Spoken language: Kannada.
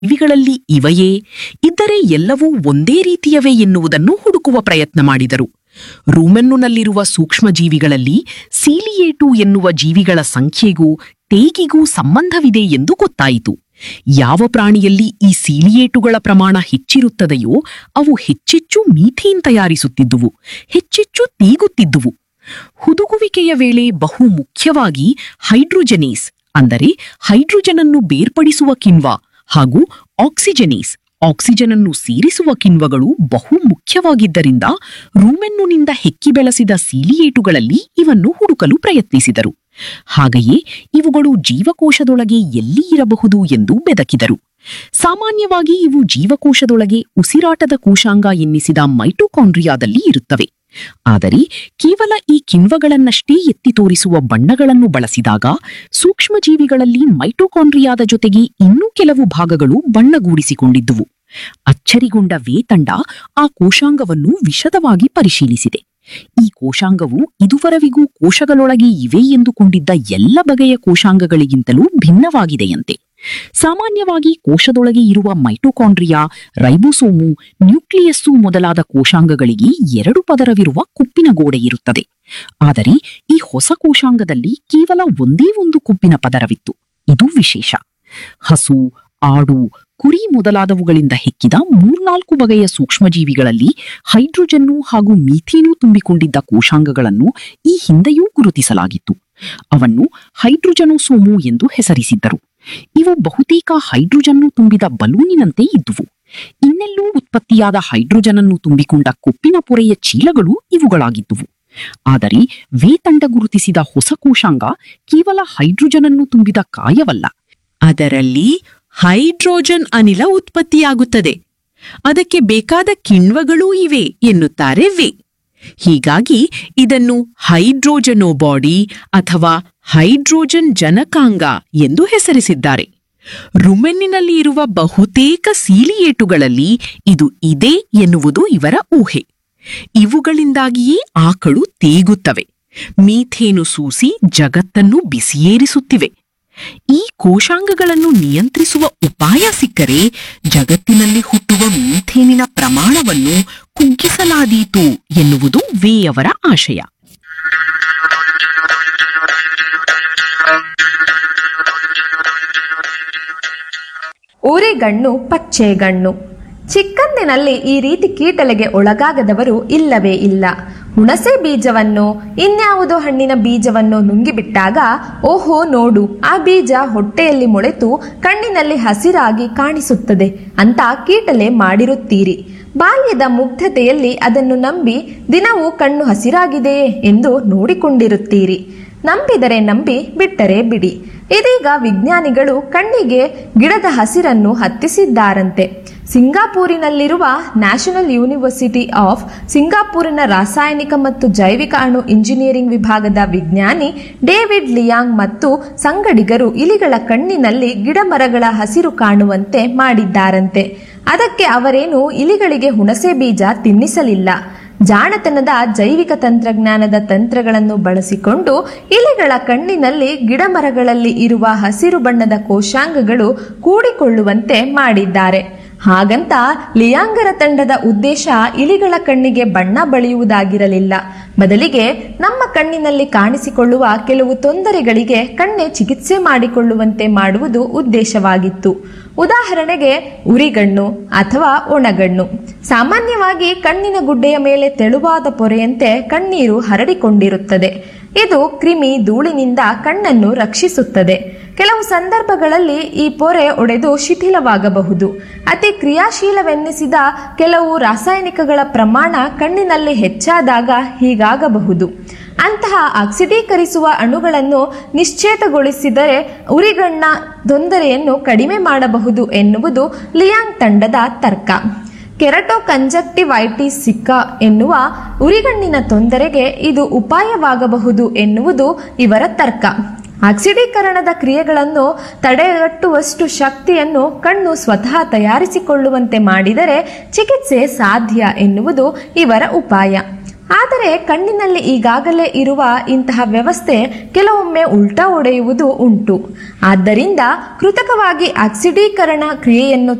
ಜೀವಿಗಳಲ್ಲಿ ಇವೆಯೇ ಇದ್ದರೆ ಎಲ್ಲವೂ ಒಂದೇ ರೀತಿಯವೇ ಎನ್ನುವುದನ್ನು ಹುಡುಕುವ ಪ್ರಯತ್ನ ಮಾಡಿದರು ರೂಮೆನ್ನುನಲ್ಲಿರುವ ಸೂಕ್ಷ್ಮಜೀವಿಗಳಲ್ಲಿ ಸೀಲಿಯೇಟು ಎನ್ನುವ ಜೀವಿಗಳ ಸಂಖ್ಯೆಗೂ ತೇಗಿಗೂ ಸಂಬಂಧವಿದೆ ಎಂದು ಗೊತ್ತಾಯಿತು ಯಾವ ಪ್ರಾಣಿಯಲ್ಲಿ ಈ ಸೀಲಿಯೇಟುಗಳ ಪ್ರಮಾಣ ಹೆಚ್ಚಿರುತ್ತದೆಯೋ ಅವು ಹೆಚ್ಚೆಚ್ಚು ಮೀಥೇನ್ ತಯಾರಿಸುತ್ತಿದ್ದುವು ಹೆಚ್ಚೆಚ್ಚು ತೇಗುತ್ತಿದ್ದುವು ಹುದುಗುವಿಕೆಯ ವೇಳೆ ಬಹು ಮುಖ್ಯವಾಗಿ ಹೈಡ್ರೋಜನೇಸ್ ಅಂದರೆ ಹೈಡ್ರೋಜನ್ ಅನ್ನು ಬೇರ್ಪಡಿಸುವ ಕಿಣ್ವ ಹಾಗೂ ಆಕ್ಸಿಜನೇಸ್ ಆಕ್ಸಿಜನ್ ಅನ್ನು ಸೇರಿಸುವ ಕಿಣ್ವಗಳು ಬಹು ಮುಖ್ಯವಾಗಿದ್ದರಿಂದ ರೂಮೆನ್ನುನಿಂದ ಹೆಕ್ಕಿ ಬೆಳೆಸಿದ ಸೀಲಿಯೇಟುಗಳಲ್ಲಿ ಇವನ್ನು ಹುಡುಕಲು ಪ್ರಯತ್ನಿಸಿದರು ಹಾಗೆಯೇ ಇವುಗಳು ಜೀವಕೋಶದೊಳಗೆ ಎಲ್ಲಿ ಇರಬಹುದು ಎಂದು ಬೆದಕಿದರು ಸಾಮಾನ್ಯವಾಗಿ ಇವು ಜೀವಕೋಶದೊಳಗೆ ಉಸಿರಾಟದ ಕೋಶಾಂಗ ಎನ್ನಿಸಿದ ಮೈಟೊಕಾಂಡ್ರಿಯಾದಲ್ಲಿ ಇರುತ್ತವೆ ಆದರೆ ಕೇವಲ ಈ ಕಿಣ್ವಗಳನ್ನಷ್ಟೇ ಎತ್ತಿ ತೋರಿಸುವ ಬಣ್ಣಗಳನ್ನು ಬಳಸಿದಾಗ ಸೂಕ್ಷ್ಮಜೀವಿಗಳಲ್ಲಿ ಮೈಟೊಕಾಂಡ್ರಿಯಾದ ಜೊತೆಗೆ ಇನ್ನೂ ಕೆಲವು ಭಾಗಗಳು ಬಣ್ಣಗೂಡಿಸಿಕೊಂಡಿದ್ದುವು ಅಚ್ಚರಿಗೊಂಡ ವೇತಂಡ ಆ ಕೋಶಾಂಗವನ್ನು ವಿಶದವಾಗಿ ಪರಿಶೀಲಿಸಿದೆ ಈ ಕೋಶಾಂಗವು ಇದುವರೆವಿಗೂ ಕೋಶಗಳೊಳಗೆ ಇವೆ ಎಂದುಕೊಂಡಿದ್ದ ಎಲ್ಲ ಬಗೆಯ ಕೋಶಾಂಗಗಳಿಗಿಂತಲೂ ಭಿನ್ನವಾಗಿದೆಯಂತೆ ಸಾಮಾನ್ಯವಾಗಿ ಕೋಶದೊಳಗೆ ಇರುವ ಮೈಟೊಕಾಂಡ್ರಿಯಾ ರೈಬೋಸೋಮು ನ್ಯೂಕ್ಲಿಯಸ್ಸು ಮೊದಲಾದ ಕೋಶಾಂಗಗಳಿಗೆ ಎರಡು ಪದರವಿರುವ ಕುಪ್ಪಿನ ಗೋಡೆ ಇರುತ್ತದೆ ಆದರೆ ಈ ಹೊಸ ಕೋಶಾಂಗದಲ್ಲಿ ಕೇವಲ ಒಂದೇ ಒಂದು ಕುಪ್ಪಿನ ಪದರವಿತ್ತು ಇದು ವಿಶೇಷ ಹಸು ಆಡು ಕುರಿ ಮೊದಲಾದವುಗಳಿಂದ ಹೆಕ್ಕಿದ ಮೂರ್ನಾಲ್ಕು ಬಗೆಯ ಸೂಕ್ಷ್ಮಜೀವಿಗಳಲ್ಲಿ ಹೈಡ್ರೋಜನ್ನು ಹಾಗೂ ಮೀಥೇನು ತುಂಬಿಕೊಂಡಿದ್ದ ಕೋಶಾಂಗಗಳನ್ನು ಈ ಹಿಂದೆಯೂ ಗುರುತಿಸಲಾಗಿತ್ತು ಅವನ್ನು ಹೈಡ್ರೋಜನೋಸೋಮು ಎಂದು ಹೆಸರಿಸಿದ್ದರು ಇವು ಬಹುತೇಕ ಹೈಡ್ರೋಜನ್ನು ತುಂಬಿದ ಬಲೂನಿನಂತೆ ಇದ್ದುವು ಇನ್ನೆಲ್ಲೂ ಉತ್ಪತ್ತಿಯಾದ ಹೈಡ್ರೋಜನ್ ಅನ್ನು ತುಂಬಿಕೊಂಡ ಕೊಪ್ಪಿನ ಪೊರೆಯ ಚೀಲಗಳು ಇವುಗಳಾಗಿದ್ದುವು ಆದರೆ ವೇತಂಡ ಗುರುತಿಸಿದ ಹೊಸ ಕೋಶಾಂಗ ಕೇವಲ ಹೈಡ್ರೋಜನ್ ಅನ್ನು ತುಂಬಿದ ಕಾಯವಲ್ಲ ಅದರಲ್ಲಿ ಹೈಡ್ರೋಜನ್ ಅನಿಲ ಉತ್ಪತ್ತಿಯಾಗುತ್ತದೆ ಅದಕ್ಕೆ ಬೇಕಾದ ಕಿಣ್ವಗಳೂ ಇವೆ ಎನ್ನುತ್ತಾರೆ ವೇ ಹೀಗಾಗಿ ಇದನ್ನು ಹೈಡ್ರೋಜನೋ ಬಾಡಿ ಅಥವಾ ಹೈಡ್ರೋಜನ್ ಜನಕಾಂಗ ಎಂದು ಹೆಸರಿಸಿದ್ದಾರೆ ರುಮೆನ್ನಿನಲ್ಲಿ ಇರುವ ಬಹುತೇಕ ಸೀಲಿಯೇಟುಗಳಲ್ಲಿ ಇದು ಇದೆ ಎನ್ನುವುದು ಇವರ ಊಹೆ ಇವುಗಳಿಂದಾಗಿಯೇ ಆಕಳು ತೇಗುತ್ತವೆ ಮೀಥೇನು ಸೂಸಿ ಜಗತ್ತನ್ನು ಬಿಸಿಯೇರಿಸುತ್ತಿವೆ ಈ ಕೋಶಾಂಗಗಳನ್ನು ನಿಯಂತ್ರಿಸುವ ಉಪಾಯ ಸಿಕ್ಕರೆ ಜಗತ್ತಿನಲ್ಲಿ ಹುಟ್ಟುವ ಮೀಥೇನಿನ ಪ್ರಮಾಣವನ್ನು ಕುಗ್ಗಿಸಲಾದೀತು ಎನ್ನುವುದು ವೇಯವರ ಆಶಯ ಊರಿಗಣ್ಣು ಪಚ್ಚೆಗಣ್ಣು ಚಿಕ್ಕಂದಿನಲ್ಲಿ ಈ ರೀತಿ ಕೀಟಲೆಗೆ ಒಳಗಾಗದವರು ಇಲ್ಲವೇ ಇಲ್ಲ ಹುಣಸೆ ಬೀಜವನ್ನು ಇನ್ಯಾವುದೋ ಹಣ್ಣಿನ ಬೀಜವನ್ನು ನುಂಗಿಬಿಟ್ಟಾಗ ಓಹೋ ನೋಡು ಆ ಬೀಜ ಹೊಟ್ಟೆಯಲ್ಲಿ ಮೊಳೆತು ಕಣ್ಣಿನಲ್ಲಿ ಹಸಿರಾಗಿ ಕಾಣಿಸುತ್ತದೆ ಅಂತ ಕೀಟಲೆ ಮಾಡಿರುತ್ತೀರಿ ಬಾಲ್ಯದ ಮುಗ್ಧತೆಯಲ್ಲಿ ಅದನ್ನು ನಂಬಿ ದಿನವೂ ಕಣ್ಣು ಹಸಿರಾಗಿದೆಯೇ ಎಂದು ನೋಡಿಕೊಂಡಿರುತ್ತೀರಿ ನಂಬಿದರೆ ನಂಬಿ ಬಿಟ್ಟರೆ ಬಿಡಿ ಇದೀಗ ವಿಜ್ಞಾನಿಗಳು ಕಣ್ಣಿಗೆ ಗಿಡದ ಹಸಿರನ್ನು ಹತ್ತಿಸಿದ್ದಾರಂತೆ ಸಿಂಗಾಪೂರಿನಲ್ಲಿರುವ ನ್ಯಾಷನಲ್ ಯೂನಿವರ್ಸಿಟಿ ಆಫ್ ಸಿಂಗಾಪೂರಿನ ರಾಸಾಯನಿಕ ಮತ್ತು ಜೈವಿಕ ಅಣು ಇಂಜಿನಿಯರಿಂಗ್ ವಿಭಾಗದ ವಿಜ್ಞಾನಿ ಡೇವಿಡ್ ಲಿಯಾಂಗ್ ಮತ್ತು ಸಂಗಡಿಗರು ಇಲಿಗಳ ಕಣ್ಣಿನಲ್ಲಿ ಗಿಡಮರಗಳ ಹಸಿರು ಕಾಣುವಂತೆ ಮಾಡಿದ್ದಾರಂತೆ ಅದಕ್ಕೆ ಅವರೇನು ಇಲಿಗಳಿಗೆ ಹುಣಸೆ ಬೀಜ ತಿನ್ನಿಸಲಿಲ್ಲ ಜಾಣತನದ ಜೈವಿಕ ತಂತ್ರಜ್ಞಾನದ ತಂತ್ರಗಳನ್ನು ಬಳಸಿಕೊಂಡು ಇಲಿಗಳ ಕಣ್ಣಿನಲ್ಲಿ ಗಿಡಮರಗಳಲ್ಲಿ ಇರುವ ಹಸಿರು ಬಣ್ಣದ ಕೋಶಾಂಗಗಳು ಕೂಡಿಕೊಳ್ಳುವಂತೆ ಮಾಡಿದ್ದಾರೆ ಹಾಗಂತ ಲಿಯಾಂಗರ ತಂಡದ ಉದ್ದೇಶ ಇಲಿಗಳ ಕಣ್ಣಿಗೆ ಬಣ್ಣ ಬಳಿಯುವುದಾಗಿರಲಿಲ್ಲ ಬದಲಿಗೆ ನಮ್ಮ ಕಣ್ಣಿನಲ್ಲಿ ಕಾಣಿಸಿಕೊಳ್ಳುವ ಕೆಲವು ತೊಂದರೆಗಳಿಗೆ ಕಣ್ಣೆ ಚಿಕಿತ್ಸೆ ಮಾಡಿಕೊಳ್ಳುವಂತೆ ಮಾಡುವುದು ಉದ್ದೇಶವಾಗಿತ್ತು ಉದಾಹರಣೆಗೆ ಉರಿಗಣ್ಣು ಅಥವಾ ಒಣಗಣ್ಣು ಸಾಮಾನ್ಯವಾಗಿ ಕಣ್ಣಿನ ಗುಡ್ಡೆಯ ಮೇಲೆ ತೆಳುವಾದ ಪೊರೆಯಂತೆ ಕಣ್ಣೀರು ಹರಡಿಕೊಂಡಿರುತ್ತದೆ ಇದು ಕ್ರಿಮಿ ಧೂಳಿನಿಂದ ಕಣ್ಣನ್ನು ರಕ್ಷಿಸುತ್ತದೆ ಕೆಲವು ಸಂದರ್ಭಗಳಲ್ಲಿ ಈ ಪೊರೆ ಒಡೆದು ಶಿಥಿಲವಾಗಬಹುದು ಅತಿ ಕ್ರಿಯಾಶೀಲವೆನ್ನಿಸಿದ ಕೆಲವು ರಾಸಾಯನಿಕಗಳ ಪ್ರಮಾಣ ಕಣ್ಣಿನಲ್ಲಿ ಹೆಚ್ಚಾದಾಗ ಹೀಗಾಗಬಹುದು ಅಂತಹ ಆಕ್ಸಿಡೀಕರಿಸುವ ಅಣುಗಳನ್ನು ನಿಶ್ಚೇತಗೊಳಿಸಿದರೆ ಉರಿಗಣ್ಣ ತೊಂದರೆಯನ್ನು ಕಡಿಮೆ ಮಾಡಬಹುದು ಎನ್ನುವುದು ಲಿಯಾಂಗ್ ತಂಡದ ತರ್ಕ ಕೆರಟೋ ಕಂಜಕ್ಟಿವೈಟಿಸ್ ಸಿಕ್ಕ ಎನ್ನುವ ಉರಿಗಣ್ಣಿನ ತೊಂದರೆಗೆ ಇದು ಉಪಾಯವಾಗಬಹುದು ಎನ್ನುವುದು ಇವರ ತರ್ಕ ಆಕ್ಸಿಡೀಕರಣದ ಕ್ರಿಯೆಗಳನ್ನು ತಡೆಗಟ್ಟುವಷ್ಟು ಶಕ್ತಿಯನ್ನು ಕಣ್ಣು ಸ್ವತಃ ತಯಾರಿಸಿಕೊಳ್ಳುವಂತೆ ಮಾಡಿದರೆ ಚಿಕಿತ್ಸೆ ಸಾಧ್ಯ ಎನ್ನುವುದು ಇವರ ಉಪಾಯ ಆದರೆ ಕಣ್ಣಿನಲ್ಲಿ ಈಗಾಗಲೇ ಇರುವ ಇಂತಹ ವ್ಯವಸ್ಥೆ ಕೆಲವೊಮ್ಮೆ ಉಲ್ಟಾ ಹೊಡೆಯುವುದು ಉಂಟು ಆದ್ದರಿಂದ ಕೃತಕವಾಗಿ ಆಕ್ಸಿಡೀಕರಣ ಕ್ರಿಯೆಯನ್ನು